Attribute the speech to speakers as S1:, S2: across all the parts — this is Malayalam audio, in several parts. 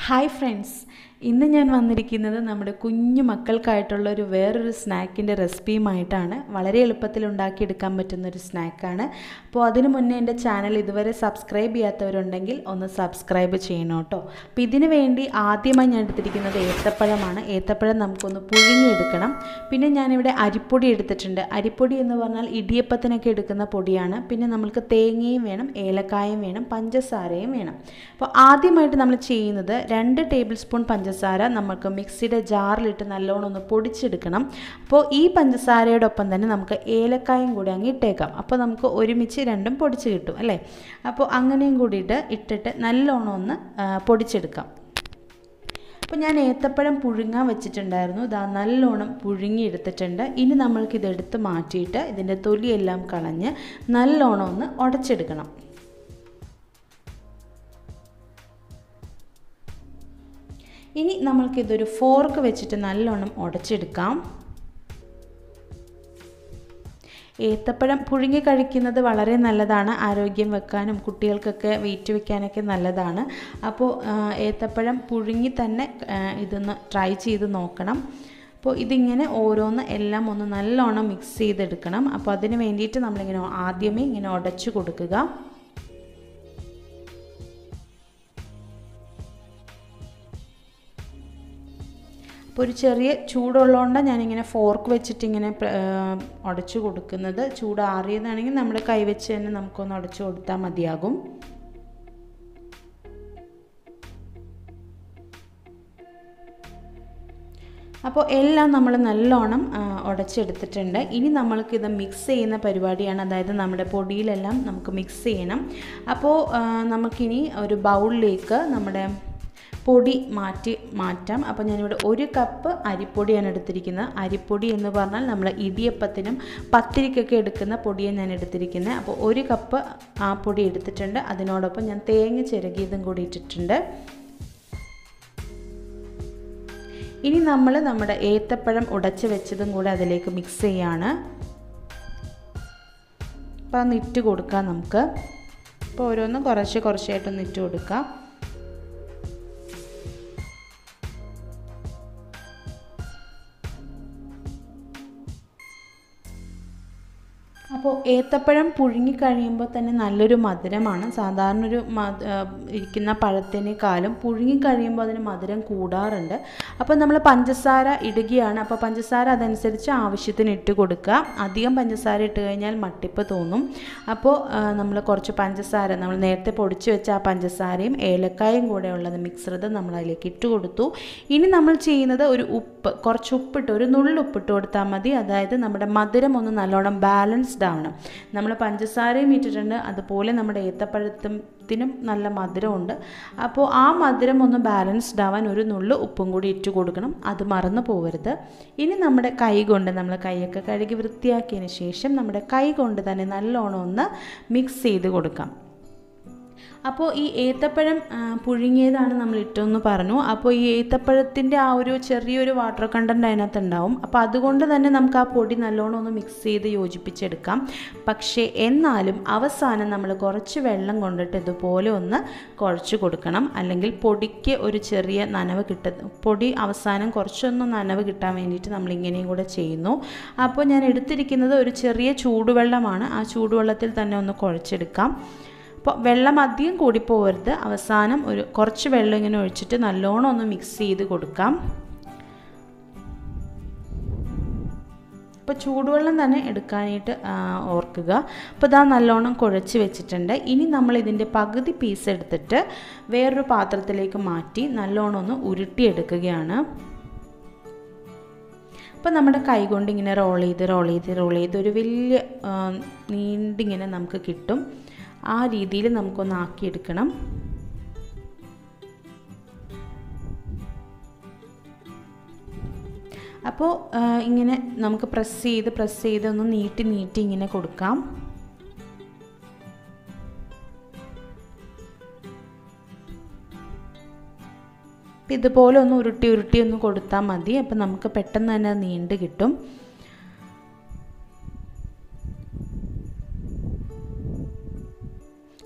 S1: ഹായ് ഫ്രണ്ട്സ് ഇന്ന് ഞാൻ വന്നിരിക്കുന്നത് നമ്മുടെ കുഞ്ഞു മക്കൾക്കായിട്ടുള്ള ഒരു വേറൊരു സ്നാക്കിൻ്റെ റെസിപ്പിയുമായിട്ടാണ് വളരെ എളുപ്പത്തിൽ ഉണ്ടാക്കിയെടുക്കാൻ പറ്റുന്ന ഒരു സ്നാക്കാണ് അപ്പോൾ അതിനു മുന്നേ എൻ്റെ ചാനൽ ഇതുവരെ സബ്സ്ക്രൈബ് ചെയ്യാത്തവരുണ്ടെങ്കിൽ ഒന്ന് സബ്സ്ക്രൈബ് ചെയ്യണം കേട്ടോ അപ്പോൾ ഇതിന് വേണ്ടി ആദ്യമായി ഞാൻ എടുത്തിരിക്കുന്നത് ഏത്തപ്പഴമാണ് ഏത്തപ്പഴം നമുക്കൊന്ന് പുഴുങ്ങിയെടുക്കണം പിന്നെ ഞാനിവിടെ അരിപ്പൊടി എടുത്തിട്ടുണ്ട് അരിപ്പൊടി എന്ന് പറഞ്ഞാൽ ഇടിയപ്പത്തിനൊക്കെ എടുക്കുന്ന പൊടിയാണ് പിന്നെ നമ്മൾക്ക് തേങ്ങയും വേണം ഏലക്കായും വേണം പഞ്ചസാരയും വേണം അപ്പോൾ ആദ്യമായിട്ട് നമ്മൾ ചെയ്യുന്നത് രണ്ട് ടേബിൾ സ്പൂൺ പഞ്ചസാര നമുക്ക് മിക്സിയുടെ ജാറിലിട്ട് നല്ലോണം ഒന്ന് പൊടിച്ചെടുക്കണം അപ്പോൾ ഈ പഞ്ചസാരയോടൊപ്പം തന്നെ നമുക്ക് ഏലക്കായും കൂടി അങ്ങ് ഇട്ടേക്കാം അപ്പോൾ നമുക്ക് ഒരുമിച്ച് രണ്ടും പൊടിച്ച് കിട്ടും അല്ലേ അപ്പോൾ അങ്ങനെയും കൂടിയിട്ട് ഇട്ടിട്ട് നല്ലോണം ഒന്ന് ആ, പൊടിച്ചെടുക്കാം അപ്പോൾ ഞാൻ ഏത്തപ്പഴം പുഴുങ്ങാൻ വെച്ചിട്ടുണ്ടായിരുന്നു ഇതാ നല്ലോണം പുഴുങ്ങിയെടുത്തിട്ടുണ്ട് ഇനി നമ്മൾക്കിത് എടുത്ത് മാറ്റിയിട്ട് ഇതിൻ്റെ തൊലിയെല്ലാം കളഞ്ഞ് നല്ലോണം ഒന്ന് ഉടച്ചെടുക്കണം ഇനി നമ്മൾക്കിതൊരു ഫോർക്ക് വെച്ചിട്ട് നല്ലോണം ഉടച്ചെടുക്കാം ഏത്തപ്പഴം പുഴുങ്ങി കഴിക്കുന്നത് വളരെ നല്ലതാണ് ആരോഗ്യം വെക്കാനും കുട്ടികൾക്കൊക്കെ വെയിറ്റ് വെക്കാനൊക്കെ നല്ലതാണ് അപ്പോൾ ആ, ഏത്തപ്പഴം പുഴുങ്ങി തന്നെ ആ, ഇതൊന്ന് ട്രൈ ചെയ്ത് നോക്കണം അപ്പോൾ ഇതിങ്ങനെ ഓരോന്ന് എല്ലാം ഒന്ന് നല്ലോണം മിക്സ് ചെയ്തെടുക്കണം അപ്പോൾ അതിന് വേണ്ടിയിട്ട് നമ്മളിങ്ങനെ ആദ്യമേ ഇങ്ങനെ ഉടച്ചു കൊടുക്കുക അപ്പോൾ ഒരു ചെറിയ ചൂടുള്ളതുകൊണ്ട് ഞാനിങ്ങനെ ഫോർക്ക് വെച്ചിട്ട് ഇങ്ങനെ ഉടച്ചു കൊടുക്കുന്നത് ചൂട് ആറിയതാണെങ്കിൽ നമ്മുടെ കൈ വെച്ച് തന്നെ നമുക്കൊന്ന് ഉടച്ചു കൊടുത്താൽ മതിയാകും അപ്പോൾ എല്ലാം നമ്മൾ നല്ലോണം ആ, ഉടച്ചെടുത്തിട്ടുണ്ട് ഇനി നമ്മൾക്കിത് മിക്സ് ചെയ്യുന്ന പരിപാടിയാണ് അതായത് നമ്മുടെ പൊടിയിലെല്ലാം നമുക്ക് മിക്സ് ചെയ്യണം അപ്പോൾ ആ, നമുക്കിനി ഒരു ബൗളിലേക്ക് നമ്മുടെ പൊടി മാറ്റി മാറ്റാം അപ്പോൾ ഞാനിവിടെ ഒരു കപ്പ് അരിപ്പൊടിയാണ് എടുത്തിരിക്കുന്നത് അരിപ്പൊടി എന്ന് പറഞ്ഞാൽ നമ്മൾ ഇടിയപ്പത്തിനും പത്തിരിക്കൊക്കെ എടുക്കുന്ന പൊടിയാണ് ഞാൻ എടുത്തിരിക്കുന്നത് അപ്പോൾ ഒരു കപ്പ് ആ പൊടി എടുത്തിട്ടുണ്ട് അതിനോടൊപ്പം ഞാൻ തേങ്ങ ചിരകിയതും കൂടി ഇട്ടിട്ടുണ്ട് ഇനി നമ്മൾ നമ്മുടെ ഏത്തപ്പഴം ഉടച്ച് വെച്ചതും കൂടെ അതിലേക്ക് മിക്സ് ചെയ്യാണ് അപ്പോൾ അതൊന്ന് ഇട്ട് കൊടുക്കാം നമുക്ക് അപ്പോൾ ഓരോന്നും കുറച്ച് കുറച്ചായിട്ടൊന്ന് ഇട്ട് കൊടുക്കാം അപ്പോൾ ഏത്തപ്പഴം പുഴുങ്ങി കഴിയുമ്പോൾ തന്നെ നല്ലൊരു മധുരമാണ് സാധാരണ ഒരു മധു ഇരിക്കുന്ന പഴത്തിനേക്കാളും പുഴുങ്ങി കഴിയുമ്പോൾ അതിന് മധുരം കൂടാറുണ്ട് അപ്പോൾ നമ്മൾ പഞ്ചസാര ഇടുകയാണ് അപ്പോൾ പഞ്ചസാര അതനുസരിച്ച് ആവശ്യത്തിന് ഇട്ട് കൊടുക്കുക അധികം പഞ്ചസാര ഇട്ട് കഴിഞ്ഞാൽ മട്ടിപ്പ് തോന്നും അപ്പോൾ നമ്മൾ കുറച്ച് പഞ്ചസാര നമ്മൾ നേരത്തെ പൊടിച്ച് വെച്ച ആ പഞ്ചസാരയും ഏലക്കായും കൂടെ ഉള്ളത് മിക്സറത് നമ്മൾ അതിലേക്ക് ഇട്ട് കൊടുത്തു ഇനി നമ്മൾ ചെയ്യുന്നത് ഒരു ഉപ്പ് കുറച്ച് ഉപ്പിട്ട് ഒരു നുള്ളു ഉപ്പിട്ട് കൊടുത്താൽ മതി അതായത് നമ്മുടെ മധുരം ഒന്ന് നല്ലോണം ബാലൻസ്ഡ് ആവണം നമ്മൾ പഞ്ചസാരയും ഇട്ടിട്ടുണ്ട് അതുപോലെ നമ്മുടെ ഏത്തപ്പഴത്തിനും നല്ല മധുരമുണ്ട് അപ്പോൾ ആ മധുരം ഒന്ന് ബാലൻസ്ഡ് ആവാൻ ഒരു നുള്ളു ഉപ്പും കൂടി ഇട്ട് കൊടുക്കണം അത് മറന്നു പോകരുത് ഇനി നമ്മുടെ കൈ കൊണ്ട് നമ്മൾ കൈയൊക്കെ കഴുകി വൃത്തിയാക്കിയതിന് ശേഷം നമ്മുടെ കൈ കൊണ്ട് തന്നെ നല്ലോണം ഒന്ന് മിക്സ് ചെയ്ത് കൊടുക്കാം അപ്പോൾ ഈ ഏത്തപ്പഴം ആ, പുഴുങ്ങിയതാണ് നമ്മൾ ഇട്ടെന്ന് പറഞ്ഞു അപ്പോൾ ഈ ഏത്തപ്പഴത്തിൻ്റെ ആ ഒരു ചെറിയൊരു വാട്ടർ കണ്ടൻറ്റ് അതിനകത്ത് ഉണ്ടാവും അപ്പോൾ അതുകൊണ്ട് തന്നെ നമുക്ക് ആ പൊടി നല്ലോണം ഒന്ന് മിക്സ് ചെയ്ത് യോജിപ്പിച്ചെടുക്കാം പക്ഷേ എന്നാലും അവസാനം നമ്മൾ കുറച്ച് വെള്ളം കൊണ്ടിട്ട് ഇതുപോലെ ഒന്ന് കുഴച്ച് കൊടുക്കണം അല്ലെങ്കിൽ പൊടിക്ക് ഒരു ചെറിയ നനവ് കിട്ട പൊടി അവസാനം കുറച്ചൊന്ന് നനവ് കിട്ടാൻ വേണ്ടിയിട്ട് നമ്മൾ ഇങ്ങനെയും കൂടെ ചെയ്യുന്നു അപ്പോൾ ഞാൻ എടുത്തിരിക്കുന്നത് ഒരു ചെറിയ ചൂടുവെള്ളമാണ് ആ ചൂടുവെള്ളത്തിൽ തന്നെ ഒന്ന് കുഴച്ചെടുക്കാം അപ്പോൾ വെള്ളം അധികം കൂടി പോകരുത് അവസാനം ഒരു കുറച്ച് വെള്ളം ഇങ്ങനെ ഒഴിച്ചിട്ട് നല്ലോണം ഒന്ന് മിക്സ് ചെയ്ത് കൊടുക്കാം അപ്പോൾ ചൂടുവെള്ളം തന്നെ എടുക്കാനായിട്ട് ആ, ഓർക്കുക അപ്പോൾ ഇതാ നല്ലോണം കുഴച്ച് വെച്ചിട്ടുണ്ട് ഇനി നമ്മൾ ഇതിൻ്റെ പകുതി പീസ് എടുത്തിട്ട് വേറൊരു പാത്രത്തിലേക്ക് മാറ്റി നല്ലോണം ഒന്ന് ഉരുട്ടിയെടുക്കുകയാണ് അപ്പോൾ നമ്മുടെ കൈ കൊണ്ട് ഇങ്ങനെ റോൾ ചെയ്ത് റോൾ ചെയ്ത് റോൾ ചെയ്ത് ഒരു വലിയ ആ, നീണ്ടിങ്ങനെ നമുക്ക് കിട്ടും ആ രീതിയിൽ നമുക്കൊന്ന് ആക്കിയെടുക്കണം അപ്പോൾ ആ, ഇങ്ങനെ നമുക്ക് പ്രസ് ചെയ്ത് പ്രസ് ചെയ്ത് ഒന്ന് നീട്ടി നീട്ടി ഇങ്ങനെ കൊടുക്കാം അപ്പം ഇതുപോലെ ഒന്ന് ഉരുട്ടി ഉരുട്ടി ഒന്ന് കൊടുത്താൽ മതി അപ്പം നമുക്ക് പെട്ടെന്ന് തന്നെ അത് നീണ്ട് കിട്ടും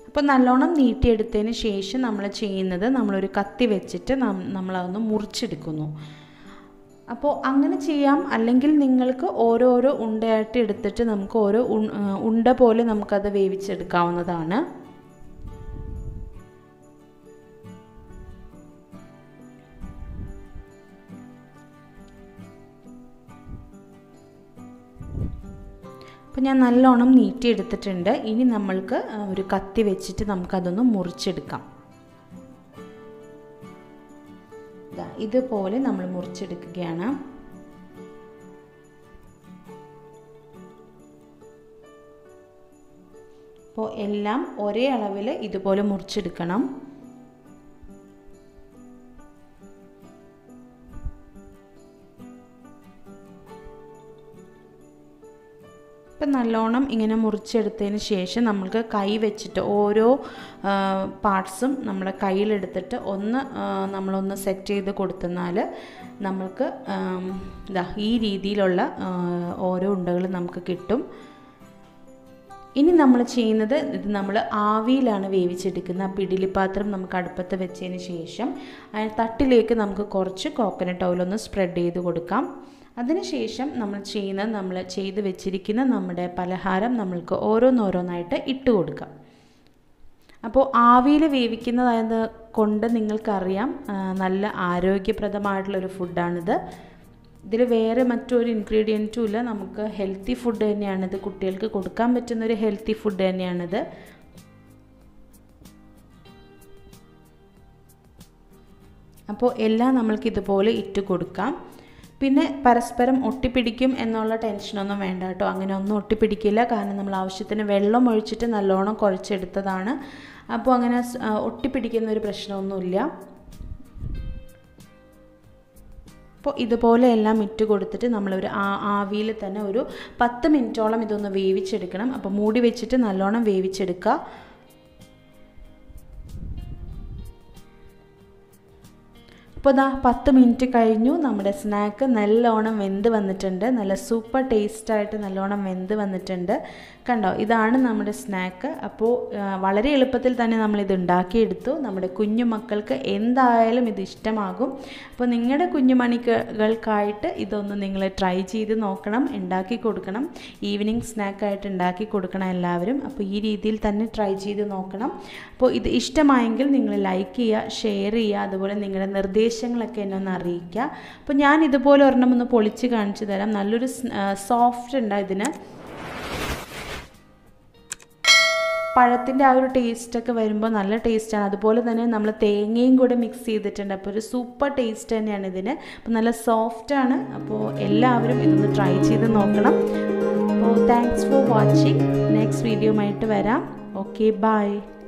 S1: അപ്പോൾ നല്ലോണം നീട്ടിയെടുത്തതിന് ശേഷം നമ്മൾ ചെയ്യുന്നത് നമ്മളൊരു കത്തി വെച്ചിട്ട് നമ്മളതൊന്ന് മുറിച്ചെടുക്കുന്നു അപ്പോൾ അങ്ങനെ ചെയ്യാം അല്ലെങ്കിൽ നിങ്ങൾക്ക് ഓരോരോ ഉണ്ടയായിട്ട് എടുത്തിട്ട് നമുക്ക് ഓരോ ഉണ്ട പോലെ നമുക്കത് വേവിച്ചെടുക്കാവുന്നതാണ് അപ്പോൾ ഞാൻ നല്ലോണം നീട്ടിയെടുത്തിട്ടുണ്ട് ഇനി നമ്മൾക്ക് ഒരു കത്തി വെച്ചിട്ട് നമുക്കതൊന്ന് മുറിച്ചെടുക്കാം ഇതുപോലെ നമ്മൾ മുറിച്ചെടുക്കുകയാണ് അപ്പോൾ എല്ലാം ഒരേ അളവിൽ ഇതുപോലെ മുറിച്ചെടുക്കണം ഇപ്പം നല്ലോണം ഇങ്ങനെ മുറിച്ചെടുത്തതിന് ശേഷം നമ്മൾക്ക് കൈ വെച്ചിട്ട് ഓരോ പാർട്സും നമ്മുടെ കയ്യിലെടുത്തിട്ട് ഒന്ന് നമ്മളൊന്ന് സെറ്റ് ചെയ്ത് കൊടുത്തെന്നാൽ നമ്മൾക്ക് ഇതാ ഈ രീതിയിലുള്ള ഓരോ ഉണ്ടകൾ നമുക്ക് കിട്ടും ഇനി നമ്മൾ ചെയ്യുന്നത് ഇത് നമ്മൾ ആവിയിലാണ് വേവിച്ചെടുക്കുന്നത് ആ പിടിലിപ്പാത്രം നമുക്ക് അടുപ്പത്ത് വെച്ചതിന് ശേഷം തട്ടിലേക്ക് നമുക്ക് കുറച്ച് കോക്കനട്ട് ഓയിലൊന്ന് സ്പ്രെഡ് ചെയ്ത് കൊടുക്കാം അതിനുശേഷം നമ്മൾ ചെയ്യുന്ന നമ്മൾ ചെയ്ത് വെച്ചിരിക്കുന്ന നമ്മുടെ പലഹാരം നമ്മൾക്ക് ഓരോന്നോരോന്നായിട്ട് ഇട്ട് കൊടുക്കാം അപ്പോൾ ആവിയിൽ വേവിക്കുന്നതായത് കൊണ്ട് നിങ്ങൾക്കറിയാം നല്ല ആരോഗ്യപ്രദമായിട്ടുള്ളൊരു ഫുഡാണിത് ഇതിൽ വേറെ മറ്റൊരു ഇൻഗ്രീഡിയൻറ്റും ഇല്ല നമുക്ക് ഹെൽത്തി ഫുഡ് തന്നെയാണിത് കുട്ടികൾക്ക് കൊടുക്കാൻ പറ്റുന്ന ഒരു ഹെൽത്തി ഫുഡ് തന്നെയാണിത് അപ്പോൾ എല്ലാം നമ്മൾക്ക് ഇതുപോലെ ഇട്ട് കൊടുക്കാം പിന്നെ പരസ്പരം ഒട്ടിപ്പിടിക്കും എന്നുള്ള ടെൻഷനൊന്നും വേണ്ട കേട്ടോ അങ്ങനെ ഒന്നും ഒട്ടിപ്പിടിക്കില്ല കാരണം നമ്മൾ ആവശ്യത്തിന് വെള്ളം ഒഴിച്ചിട്ട് നല്ലോണം കുഴച്ചെടുത്തതാണ് അപ്പോൾ അങ്ങനെ ഒട്ടിപ്പിടിക്കുന്ന ഒരു പ്രശ്നമൊന്നുമില്ല അപ്പോൾ ഇതുപോലെ എല്ലാം ഇട്ട് കൊടുത്തിട്ട് നമ്മളൊരു ആ ആവിയിൽ തന്നെ ഒരു പത്ത് മിനിറ്റോളം ഇതൊന്ന് വേവിച്ചെടുക്കണം അപ്പോൾ മൂടി വെച്ചിട്ട് നല്ലോണം വേവിച്ചെടുക്കുക അപ്പോൾ ഇതാ പത്ത് മിനിറ്റ് കഴിഞ്ഞു നമ്മുടെ സ്നാക്ക് നല്ലോണം വെന്ത് വന്നിട്ടുണ്ട് നല്ല സൂപ്പർ ടേസ്റ്റായിട്ട് നല്ലോണം വെന്ത് വന്നിട്ടുണ്ട് കണ്ടോ ഇതാണ് നമ്മുടെ സ്നാക്ക് അപ്പോൾ വളരെ എളുപ്പത്തിൽ തന്നെ നമ്മളിത് ഉണ്ടാക്കിയെടുത്തു നമ്മുടെ കുഞ്ഞു മക്കൾക്ക് എന്തായാലും ഇത് ഇഷ്ടമാകും അപ്പോൾ നിങ്ങളുടെ കുഞ്ഞുമണികൾക്കായിട്ട് ഇതൊന്ന് നിങ്ങൾ ട്രൈ ചെയ്ത് നോക്കണം ഉണ്ടാക്കി കൊടുക്കണം ഈവനിങ് സ്നാക്കായിട്ട് ഉണ്ടാക്കി കൊടുക്കണം എല്ലാവരും അപ്പോൾ ഈ രീതിയിൽ തന്നെ ട്രൈ ചെയ്ത് നോക്കണം അപ്പോൾ ഇത് ഇഷ്ടമായെങ്കിൽ നിങ്ങൾ ലൈക്ക് ചെയ്യുക ഷെയർ ചെയ്യുക അതുപോലെ നിങ്ങളുടെ നിർദ്ദേശങ്ങളൊക്കെ എന്നെ ഒന്ന് അറിയിക്കുക അപ്പോൾ ഞാൻ ഇതുപോലെ ഒരെണ്ണം ഒന്ന് പൊളിച്ച് കാണിച്ചു തരാം നല്ലൊരു സോഫ്റ്റ് ഉണ്ട് ഇതിന് പഴത്തിൻ്റെ ആ ഒരു ടേസ്റ്റൊക്കെ വരുമ്പോൾ നല്ല ടേസ്റ്റാണ് അതുപോലെ തന്നെ നമ്മൾ തേങ്ങയും കൂടെ മിക്സ് ചെയ്തിട്ടുണ്ട് അപ്പോൾ ഒരു സൂപ്പർ ടേസ്റ്റ് തന്നെയാണ് ഇതിന് അപ്പോൾ നല്ല സോഫ്റ്റാണ് അപ്പോൾ എല്ലാവരും ഇതൊന്ന് ട്രൈ ചെയ്ത് നോക്കണം അപ്പോൾ thanks for watching next video ആയിട്ട് വരാം ഓക്കെ ബൈ